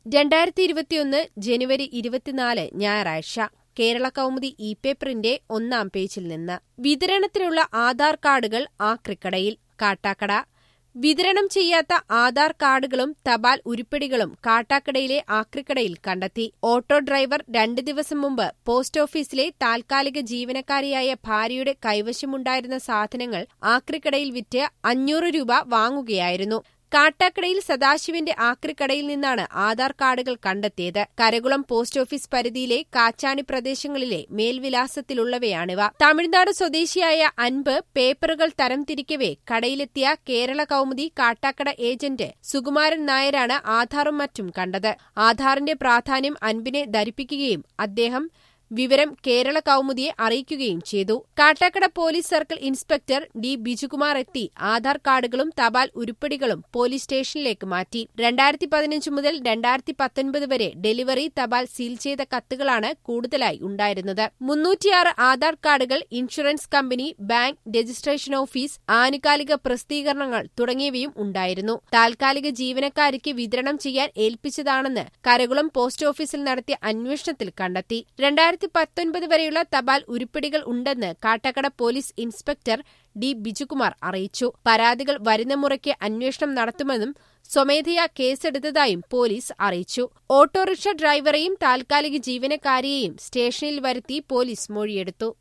രണ്ടായിരത്തി ഇരുപത്തിയൊന്ന് ജനുവരി ഇരുപത്തിനാല് ഞായറാഴ്ച കേരള കൗമുദി ഇ പേപ്പറിന്റെ ഒന്നാം പേജിൽ നിന്ന് വിതരണത്തിനുള്ള ആധാർ കാർഡുകൾ ആക്രിക്കടയിൽ കാട്ടാക്കട വിതരണം ചെയ്യാത്ത ആധാർ കാർഡുകളും തപാൽ ഉരുപ്പടികളും കാട്ടാക്കടയിലെ ആക്രിക്കടയിൽ കണ്ടെത്തി ഓട്ടോ ഡ്രൈവർ രണ്ട് ദിവസം മുമ്പ് പോസ്റ്റ് ഓഫീസിലെ താൽക്കാലിക ജീവനക്കാരിയായ ഭാര്യയുടെ കൈവശമുണ്ടായിരുന്ന സാധനങ്ങൾ ആക്രിക്കടയിൽ വിറ്റ് അഞ്ഞൂറ് രൂപ വാങ്ങുകയായിരുന്നു കാട്ടാക്കടയിൽ സദാശിവന്റെ ആക്രിക്കടയിൽ നിന്നാണ് ആധാർ കാർഡുകൾ കണ്ടെത്തിയത് കരകുളം പോസ്റ്റ് ഓഫീസ് പരിധിയിലെ കാച്ചാണി പ്രദേശങ്ങളിലെ മേൽവിലാസത്തിലുള്ളവയാണിവ തമിഴ്നാട് സ്വദേശിയായ അൻപ് പേപ്പറുകൾ തരംതിരിക്കവേ കടയിലെത്തിയ കേരള കൗമുദി കാട്ടാക്കട ഏജന്റ് സുകുമാരൻ നായരാണ് ആധാറും മറ്റും കണ്ടത് ആധാറിന്റെ പ്രാധാന്യം അൻപിനെ ധരിപ്പിക്കുകയും അദ്ദേഹം വിവരം കേരള കൗമുദിയെ അറിയിക്കുകയും ചെയ്തു Kattakada police circle inspector D Bijukumar എത്തി ആധാർ കാർഡുകളും തപാൽ ഉരുപ്പടികളും പോലീസ് സ്റ്റേഷനിലേക്ക് മാറ്റി രണ്ടായിരത്തി പതിനഞ്ച് മുതൽ രണ്ടായിരത്തി പത്തൊൻപത് വരെ ഡെലിവറി തപാൽ സീൽ ചെയ്ത കത്തുകളാണ് കൂടുതലായി ഉണ്ടായിരുന്നത് മുന്നൂറ്റിയാറ് ആധാർ കാർഡുകൾ insurance company bank registration office ആനുകാലിക പ്രസിദ്ധീകരണങ്ങൾ തുടങ്ങിയവയും ഉണ്ടായിരുന്നു താൽക്കാലിക ജീവനക്കാരിക്ക് വിതരണം ചെയ്യാൻ ഏൽപ്പിച്ചതാണെന്ന് കരകുളം പോസ്റ്റ് ഓഫീസിൽ നടത്തിയ അന്വേഷണത്തിൽ കണ്ടെത്തി രണ്ടായിരത്തി പത്തൊൻപത് വരെയുള്ള തപാൽ ഉരുപ്പടികൾ ഉണ്ടെന്ന് Kattakada police inspector D Bijukumar അറിയിച്ചു പരാതികൾ വരുന്ന മുറയ്ക്ക് അന്വേഷണം നടത്തുമെന്നും സ്വമേധയാ കേസെടുത്തതായും പോലീസ് അറിയിച്ചു ഓട്ടോറിക്ഷ ഡ്രൈവറെയും താൽക്കാലിക ജീവനക്കാരിയെയും സ്റ്റേഷനിൽ വരുത്തി പോലീസ് മൊഴിയെടുത്തു